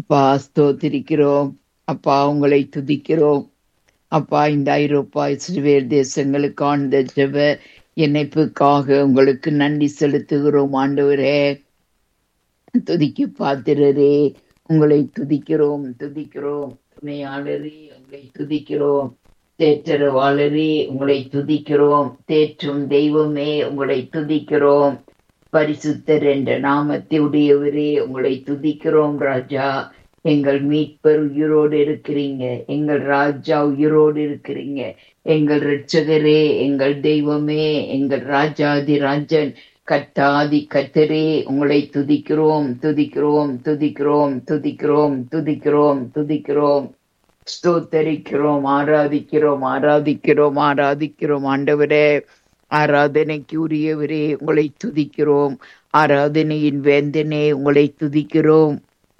அப்பா ஸ்தோத்திரிக்கிறோம் அப்பா உங்களை துதிக்கிறோம் அப்பா இந்த ஐரோப்பா இஸ்ரேல் தேசங்களுக்கான இந்த ஜெப இணைப்புக்காக உங்களுக்கு நன்றி செலுத்துகிறோம் ஆண்டவரே துதிக்கு பாத்திரரே உங்களை துதிக்கிறோம் துதிக்கிறோம் துணையாளரே உங்களை துதிக்கிறோம் தேற்றரவாளரே உங்களை துதிக்கிறோம் தேற்றும் தெய்வமே உங்களை துதிக்கிறோம் பரிசுத்தர் என்ற நாமத்தை உடையவரே உங்களை துதிக்கிறோம் ராஜா எங்கள் மீட்பர் உயிரோடு இருக்கிறீங்க எங்கள் ராஜா உயிரோடு இருக்கிறீங்க எங்கள் ரட்சகரே எங்கள் தெய்வமே எங்கள் ராஜாதி ராஜன் கத்தாதி கத்தரே உங்களை துதிக்கிறோம் துதிக்கிறோம் துதிக்கிறோம் துதிக்கிறோம் துதிக்கிறோம் துதிக்கிறோம் ஸ்தோத்தரிக்கிறோம் ஆராதிக்கிறோம் ஆராதிக்கிறோம் ஆராதிக்கிறோம் ஆண்டவரே ஆராதனைக்கு உரியவரே உங்களை துதிக்கிறோம் ஆராதனையின் வேந்தனே உங்களை துதிக்கிறோம்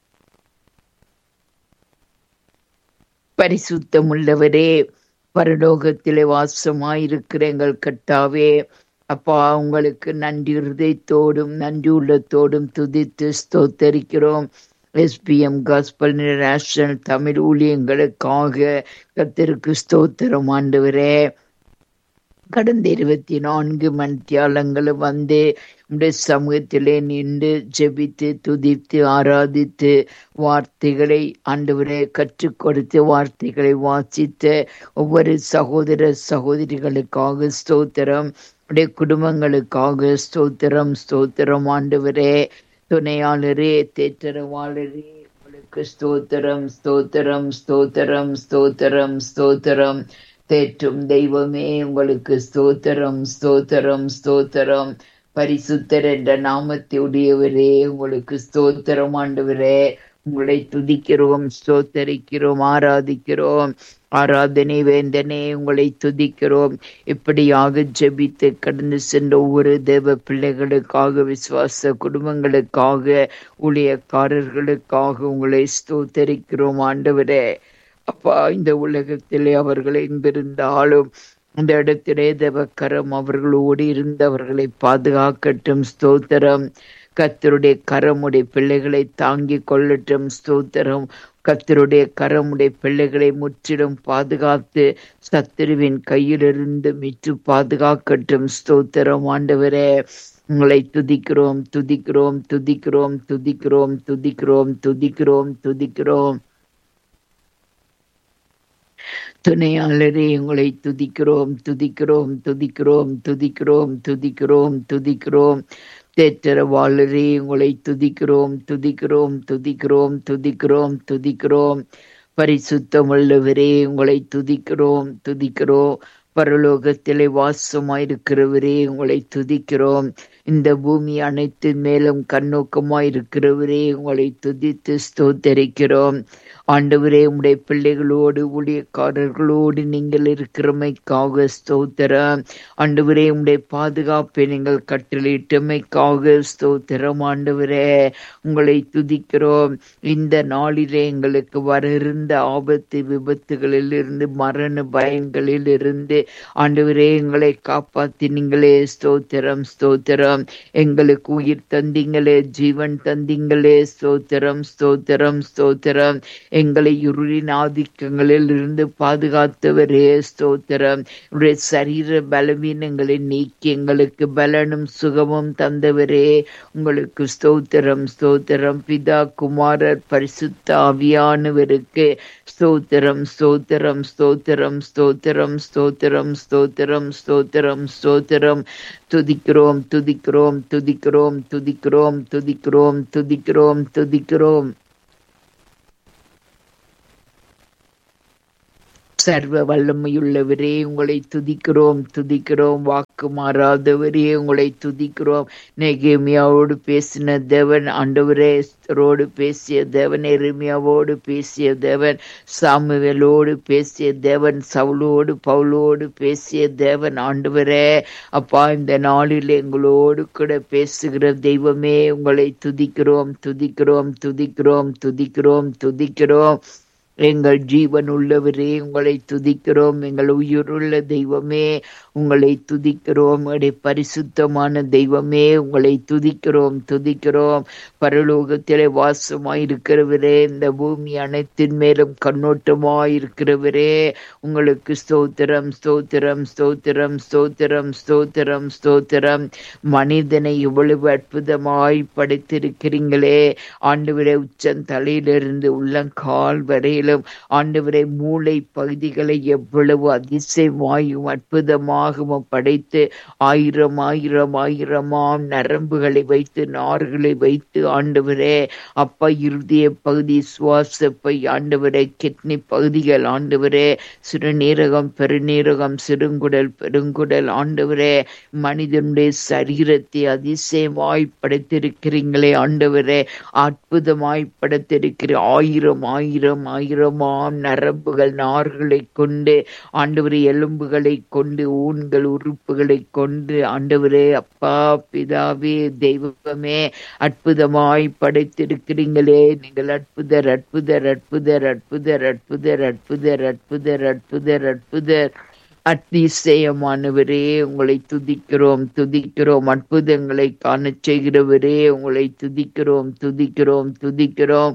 பரிசுத்தமுள்ளவரே பரலோகத்திலே வாசமாயிருக்கிற எங்கள் கட்டாவே அப்பா உங்களுக்கு நன்றி இருதயத்தோடும் நன்றி உள்ளத்தோடும் துதித்து ஸ்தோத்தரிக்கிறோம் எஸ்பிஎம் காஸ்பல் நேஷனல் தமிழ் ஊழியங்களுக்காக கத்திற்கு ஸ்தோத்திரம் ஆண்டவரே கடந்த இருபத்தி நான்கு மணித்தியாலங்களும் வந்து உடைய சமூகத்திலே நின்று ஜெபித்து துதித்து ஆராதித்து வார்த்தைகளை ஆண்டவரை கற்றுக் கொடுத்து வார்த்தைகளை வாசித்த ஒவ்வொரு சகோதர சகோதரிகளுக்காக ஸ்தோத்திரம் உடைய குடும்பங்களுக்காக ஸ்தோத்திரம் ஸ்தோத்திரம் ஆண்டவரே துணையாளரே தேற்றரவாளரே உங்களுக்கு ஸ்தோத்திரம் ஸ்தோத்திரம் ஸ்தோத்திரம் ஸ்தோத்திரம் ஸ்தோத்திரம் தேற்றும் தெய்வமே உங்களுக்கு ஸ்தோத்திரம் ஸ்தோத்திரம் ஸ்தோத்திரம் பரிசுத்தர் என்ற நாமத்தை உடையவரே உங்களுக்கு ஸ்தோத்திரம் ஆண்டவரே உங்களை துதிக்கிறோம் ஸ்தோத்தரிக்கிறோம் ஆராதிக்கிறோம் ஆராதனை வேந்தனே உங்களை துதிக்கிறோம் இப்படியாக ஜெபித்து கடந்து சென்ற ஒவ்வொரு தேவ பிள்ளைகளுக்காக விசுவாச குடும்பங்களுக்காக ஊழியக்காரர்களுக்காக உங்களை ஸ்தோத்தரிக்கிறோம் ஆண்டவரே அப்பா இந்த உலகத்திலே அவர்கள் எங்கிருந்தாலும் இந்த இடத்திலே தேவக்கரம் அவர்களோடு இருந்து அவர்களை பாதுகாக்கட்டும் ஸ்தோத்திரம் கத்தருடைய கரமுடைய பிள்ளைகளை தாங்கி கொள்ளட்டும் ஸ்தோத்திரம் கத்தருடைய கரமுடைய பிள்ளைகளை முற்றிலும் பாதுகாத்து சத்துருவின் கையிலிருந்து மிற்று பாதுகாக்கட்டும் ஸ்தோத்திரம் ஆண்டவரே உங்களை துதிக்கிறோம் துதிக்கிறோம் துதிக்கிறோம் துதிக்கிறோம் துதிக்கிறோம் துதிக்கிறோம் துதிக்கிறோம் துணையாளரே உங்களை துதிக்கிறோம் துதிக்கிறோம் துதிக்கிறோம் துதிக்கிறோம் துதிக்கிறோம் துதிக்கிறோம் தேற்றரவாளரே உங்களை துதிக்கிறோம் துதிக்கிறோம் துதிக்கிறோம் துதிக்கிறோம் துதிக்கிறோம் பரிசுத்தமுள்ளவரே உங்களை துதிக்கிறோம் துதிக்கிறோம் பரலோகத்திலே வாசமாயிருக்கிறவரே உங்களை துதிக்கிறோம் இந்த பூமி அனைத்து மேலும் கண்ணோக்கமாயிருக்கிறவரே உங்களை துதித்து ஸ்தோத்தரிக்கிறோம் ஆண்டவரே உடைய பிள்ளைகளோடு ஊழியக்காரர்களோடு நீங்கள் இருக்கிறமைக்காக ஸ்தோத்திரம் ஆண்டவரே உடைய பாதுகாப்பை நீங்கள் கட்டளையிட்டமைக்காக ஸ்தோத்திரம் ஆண்டவரே உங்களை துதிக்கிறோம் இந்த நாளிலே எங்களுக்கு வர இருந்த ஆபத்து விபத்துகளில் இருந்து மரண பயங்களில் இருந்து ஆண்டவரே எங்களை காப்பாத்தி நீங்களே ஸ்தோத்திரம் ஸ்தோத்திரம் எங்களுக்கு உயிர் தந்தீங்களே ஜீவன் தந்தீங்களே ஸ்தோத்திரம் ஸ்தோத்திரம் ஸ்தோத்திரம் எங்களை இருளின் ஆதிக்கங்களில் இருந்து பாதுகாத்தவரே ஸ்தோத்திரம் உடைய சரீர பலவீனங்களை நீக்கி எங்களுக்கு பலனும் சுகமும் தந்தவரே உங்களுக்கு ஸ்தோத்திரம் ஸ்தோத்திரம் பிதா குமாரர் பரிசுத்த ஆவியானவருக்கு ஸ்தோத்திரம் ஸ்தோத்திரம் ஸ்தோத்திரம் ஸ்தோத்திரம் ஸ்தோத்திரம் ஸ்தோத்திரம் ஸ்தோத்திரம் ஸ்தோத்திரம் துதிக்கிறோம் துதிக்கிறோம் துதிக்கிறோம் துதிக்கிறோம் துதிக்கிறோம் துதிக்கிறோம் துதிக்கிறோம் சர்வ வல்லமையுள்ளவரே உங்களை துதிக்கிறோம் துதிக்கிறோம் வாக்கு மாறாதவரே உங்களை துதிக்கிறோம் நெகேமியாவோடு பேசின தேவன் ஆண்டவரே ரோடு பேசிய தேவன் எருமியாவோடு பேசிய தேவன் சாமுவேலோடு பேசிய தேவன் சவுலோடு பவுலோடு பேசிய தேவன் ஆண்டவரே அப்பா இந்த நாளில் எங்களோடு கூட பேசுகிற தெய்வமே உங்களை துதிக்கிறோம் துதிக்கிறோம் துதிக்கிறோம் துதிக்கிறோம் துதிக்கிறோம் எங்கள் ஜீவன் உள்ளவரே உங்களை துதிக்கிறோம் எங்கள் உயிருள்ள தெய்வமே உங்களை துதிக்கிறோம் எடைய பரிசுத்தமான தெய்வமே உங்களை துதிக்கிறோம் துதிக்கிறோம் பரலோகத்திலே வாசமாய் இருக்கிறவரே இந்த பூமி அனைத்தின் மேலும் கண்ணோட்டமாய் இருக்கிறவரே உங்களுக்கு ஸ்தோத்திரம் ஸ்தோத்திரம் ஸ்தோத்திரம் ஸ்தோத்திரம் ஸ்தோத்திரம் ஸ்தோத்திரம் மனிதனை இவ்வளவு அற்புதமாய் படைத்திருக்கிறீங்களே ஆண்டவரே உச்சன் தலையிலிருந்து உள்ளங்கால் வரையிலும் ஆண்டவரே மூளை பகுதிகளை எவ்வளவு அதிசயமாயும் அற்புதமாகவும் படைத்து ஆயிரம் ஆயிரம் ஆயிரமாம் நரம்புகளை வைத்து நார்களை வைத்து ஆண்டவரே அப்பா இருதய பகுதி சுவாசப்பை ஆண்டவரே கிட்னி பகுதிகள் ஆண்டவரே சிறுநீரகம் பெருநீரகம் சிறுங்குடல் பெருங்குடல் ஆண்டவரே மனிதனுடைய சரீரத்தை அதிசயமாய் படைத்திருக்கிறீங்களே ஆண்டவரே அற்புதமாய் படைத்திருக்கிற ஆயிரம் ஆயிரம் ஆயிரமாம் நரம்புகள் நார்களை கொண்டு ஆண்டவரே எலும்புகளை கொண்டு ஊன்கள் உறுப்புகளை கொண்டு ஆண்டவரே அப்பா பிதாவே தெய்வமே அற்புதமாய் படைத்திருக்கிறீங்களே நீங்கள் அற்புதர் அற்புதர் அற்புதர் அற்புதர் அற்புதர் அற்புதர் அற்புதர் அற்புதர் அற்புதர் அதிசயமானவரே உங்களை துதிக்கிறோம் துதிக்கிறோம் அற்புதங்களை காணச் செய்கிறவரே உங்களை துதிக்கிறோம் துதிக்கிறோம் துதிக்கிறோம்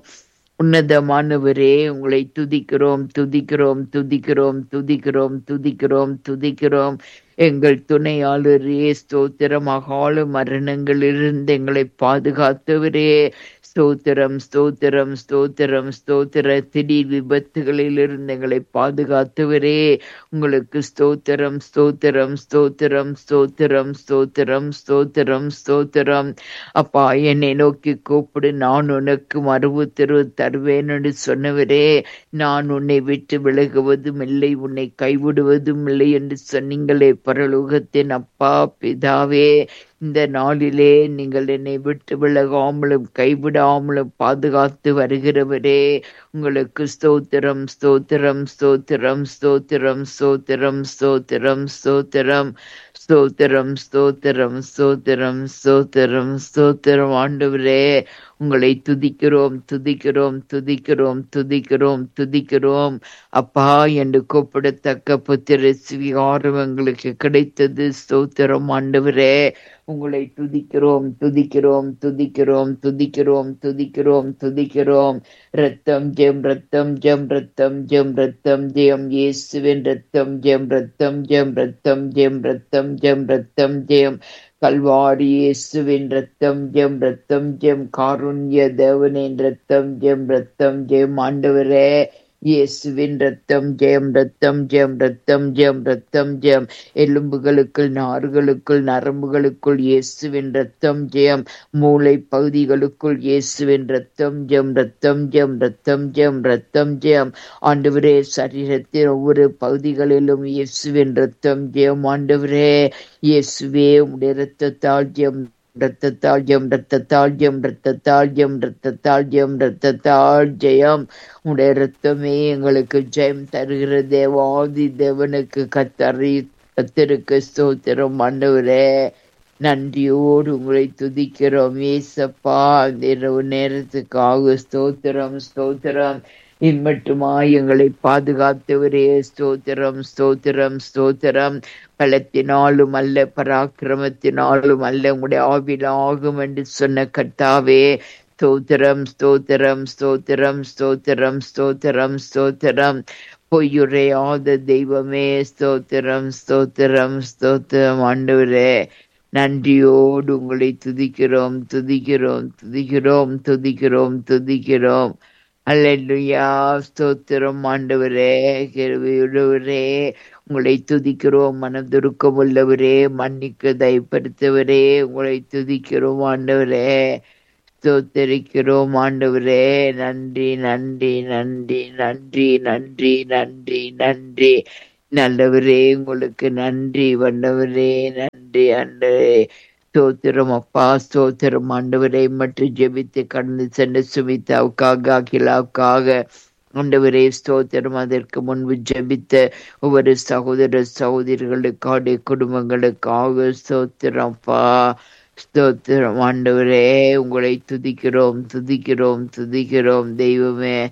உன்னதமானவரே உங்களை துதிக்கிறோம் துதிக்கிறோம் துதிக்கிறோம் துதிக்கிறோம் துதிக்கிறோம் துதிக்கிறோம் எங்கள் துணையாளரே ஸ்தோத்திரம் அகால மரணங்களிலிருந்து எங்களை பாதுகாத்தவரே ஸ்தோத்திரம் ஸ்தோத்திரம் ஸ்தோத்திரம் ஸ்தோத்திர திடீர் விபத்துகளிலிருந்து எங்களை பாதுகாத்தவரே உங்களுக்கு ஸ்தோத்திரம் ஸ்தோத்திரம் ஸ்தோத்திரம் ஸ்தோத்திரம் ஸ்தோத்திரம் ஸ்தோத்திரம் ஸ்தோத்திரம் அப்பா என்னை நோக்கி கூப்பிடு நான் உனக்கு மறுவு திரு தருவேன் என்று சொன்னவரே நான் உன்னை விட்டு விலகுவதும் இல்லை உன்னை கைவிடுவதும் இல்லை என்று சொன்னீங்களே பரலோகத்தின் அப்பா பிதாவே இந்த நாளிலே நீங்கள் என்னை விட்டு விலகாமலும் கைவிடாமலும் பாதுகாத்து வருகிறவரே உங்களுக்கு ஸ்தோத்திரம் ஸ்தோத்திரம் ஸ்தோத்திரம் ஸ்தோத்திரம் ஸ்தோத்திரம் ஸ்தோத்திரம் ஸ்தோத்திரம் ஸ்தோத்திரம் ஸ்தோத்திரம் ஸ்தோத்திரம் ஸ்தோத்திரம் ஸ்தோத்திரம் ஆண்டவரே உங்களை துதிக்கிறோம் துதிக்கிறோம் துதிக்கிறோம் துதிக்கிறோம் துதிக்கிறோம் அப்பா என்று கூப்பிடத்தக்க புத்திர ஸ்வீகாரம் எங்களுக்கு கிடைத்தது ஸ்தோத்திரம் ஆண்டவரே உங்களை துதிக்கிறோம் துதிக்கிறோம் துதிக்கிறோம் துதிக்கிறோம் துதிக்கிறோம் துதிக்கிறோம் ரத்தம் ஜெம் ரத்தம் ஜெம் ரத்தம் ஜெம் ரத்தம் ஜெயம் இயேசுவின் ரத்தம் ஜெம் ரத்தம் ஜெம் ரத்தம் ஜெம் ரத்தம் ஜெம் ரத்தம் ஜெயம் கல்வாரி இயேசுவின் ரத்தம் ஜெம் ரத்தம் ஜெம் காருண்ய தேவனின் ரத்தம் ஜெம் ரத்தம் ஜெயம் ஆண்டவரே இயேசுவின் ரத்தம் ஜெயம் ரத்தம் ஜெயம் ரத்தம் ஜெயம் ரத்தம் ஜெயம் எலும்புகளுக்குள் நார்களுக்குள் நரம்புகளுக்குள் இயேசுவின் ரத்தம் ஜெயம் மூளை பகுதிகளுக்குள் இயேசுவின் ரத்தம் ஜெயம் ரத்தம் ஜெயம் ரத்தம் ஜெயம் ரத்தம் ஜெயம் ஆண்டவரே சரீரத்தின் ஒவ்வொரு பகுதிகளிலும் இயேசுவின் ரத்தம் ஜெயம் ஆண்டவரே இயேசுவே உடைய ரத்தத்தால் ஜெயம் ரத்தத்தால் ஜெயம் ரத்தத்தால் ஜெயம் ரத்தத்தால் ஜெயம் ரத்தத்தால் ஜெயம் ரத்தத்தால் ஜெயம் உடைய ரத்தமே எங்களுக்கு ஜெயம் தருகிற தேவாதி தேவனுக்கு கத்தறி கத்திருக்கு ஸ்தோத்திரம் ஆண்டவரே நன்றியோடு உங்களை துதிக்கிறோம் ஏசப்பா இந்த இரவு நேரத்துக்காக ஸ்தோத்திரம் ஸ்தோத்திரம் இம்மட்டுமாய் எங்களை பாதுகாத்தவரே ஸ்தோத்திரம் ஸ்தோத்திரம் ஸ்தோத்திரம் பலத்தினாலும் அல்ல பராக்கிரமத்தினாலும் அல்ல உங்களுடைய ஆவிலாகும் என்று சொன்ன கர்த்தாவே ஸ்தோத்திரம் ஸ்தோத்திரம் ஸ்தோத்திரம் ஸ்தோத்திரம் ஸ்தோத்திரம் ஸ்தோத்திரம் பொய்யுரையாத தெய்வமே ஸ்தோத்திரம் ஸ்தோத்திரம் ஸ்தோத்திரம் ஆண்டவரே நன்றியோடு உங்களை துதிக்கிறோம் துதிக்கிறோம் துதிக்கிறோம் துதிக்கிறோம் துதிக்கிறோம் அல்லேலூயா ஸ்தோத்திரம் ஆண்டவரே கிருபையுள்ளவரே உங்களை துதிக்கிறோம் மனதுருக்கம் உள்ளவரே மன்னிக்க தயப்படுத்தவரே உங்களை துதிக்கிறோம் ஆண்டவரே ஸ்தோத்தரிக்கிறோம் ஆண்டவரே நன்றி நன்றி நன்றி நன்றி நன்றி நன்றி நன்றி நல்லவரே உங்களுக்கு நன்றி வந்தவரே நன்றி ஆண்டவரே ஸ்தோத்திரம் அப்பா ஸ்தோத்திரம் ஆண்டவரை மற்றும் ஜெபித்து கடந்து சென்ற சுமிதாவுக்காக அகிலாவுக்காக ஆண்டவரே ஸ்தோத்திரம் அதற்கு முன்பு ஜெபித்த ஒவ்வொரு சகோதர சகோதரிகளுக்காக குடும்பங்களுக்காக ஸ்தோத்திரம் அப்பா ஸ்தோத்திரம் ஆண்டவரே உங்களை துதிக்கிறோம் துதிக்கிறோம் துதிக்கிறோம் தெய்வமே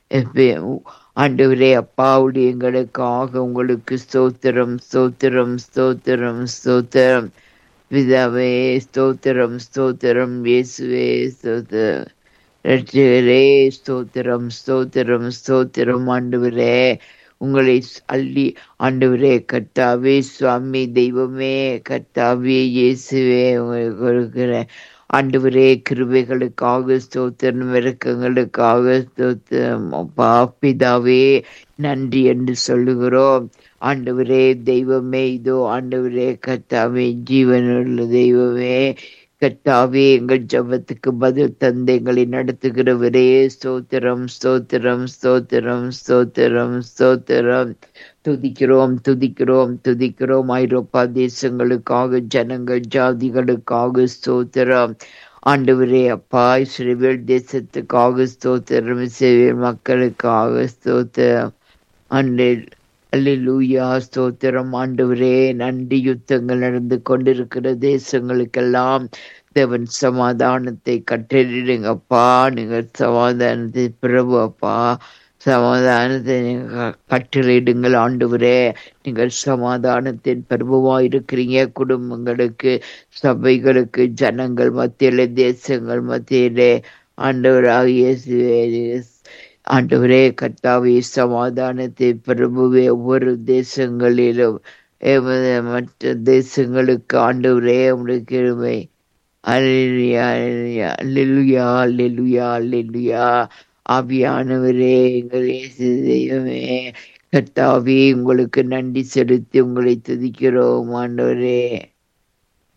ஆண்டவரே அப்பாவுடைய எங்களுக்காக உங்களுக்கு ஸ்தோத்திரம் ஸ்தோத்திரம் ஸ்தோத்திரம் ஸ்தோத்திரம் பிதாவே ஸ்தோத்திரம் ஸ்தோத்திரம் இயேசுவே ஸ்தோத்திரம் ரட்சகரே ஸ்தோத்திரம் ஸ்தோத்திரம் ஸ்தோத்திரம் ஆண்டவரே உங்களை அள்ளி ஆண்டவரே கர்த்தாவே சுவாமி தெய்வமே கர்த்தாவே இயேசுவே உங்களுக்கு கொடுக்கிறேன் ஆண்டவரே கிருபைகளுக்காக ஸ்தோத்திரம் இறக்கங்களுக்காக ஸ்தோத்திரம் அப்பா பிதாவே நன்றி என்று சொல்லுகிறோம் ஆண்டவரே தெய்வமே இதோ ஆண்டவரே கர்த்தாவே ஜீவனுள்ள தெய்வமே கர்த்தாவே எங்கள் ஜபத்துக்கு பதில் தந்து எங்களை நடத்துகிறவரே ஸ்தோத்திரம் ஸ்தோத்திரம் ஸ்தோத்திரம் ஸ்தோத்திரம் ஸ்தோத்திரம் துதிக்கிறோம் துதிக்கிறோம் துதிக்கிறோம் ஐரோப்பா தேசங்களுக்காக ஜனங்கள் ஜாதிகளுக்காக ஸ்தோத்திரம் ஆண்டவரே அப்பா இஸ்ரேல் தேசத்துக்காக ஸ்தோத்திரம் இஸ்ரேல் மக்களுக்காக ஸ்தோத்திரம் அன்று அல்லூயா ஸ்தோத்திரம் ஆண்டவரே நன்றி யுத்தங்கள் நடந்து கொண்டிருக்கிற தேசங்களுக்கெல்லாம் தேவன் சமாதானத்தை கட்டளிடுங்கப்பா நீங்கள் சமாதானத்தை பிரபு அப்பா சமாதானத்தை நீங்கள் கட்டளையிடுங்கள் ஆண்டவரே நீங்கள் சமாதானத்தின் பிரபுவா இருக்கிறீங்க குடும்பங்களுக்கு சபைகளுக்கு ஜனங்கள் மத்தியிலே தேசங்கள் மத்தியிலே ஆண்டவராகிய ஆண்டவரே கர்த்தாவே சமாதானத்தை பிரபுவே ஒவ்வொரு தேசங்களிலும் மற்ற தேசங்களுக்கு ஆண்டவரே உடைய கிருமை அல்லா அல்லா அல்லா அல்லா ஆவியானவரே எங்கள் இயேசு தெய்வமே கர்த்தாவே உங்களுக்கு நன்றி செலுத்தி உங்களை துதிக்கிறோம் ஆண்டவரே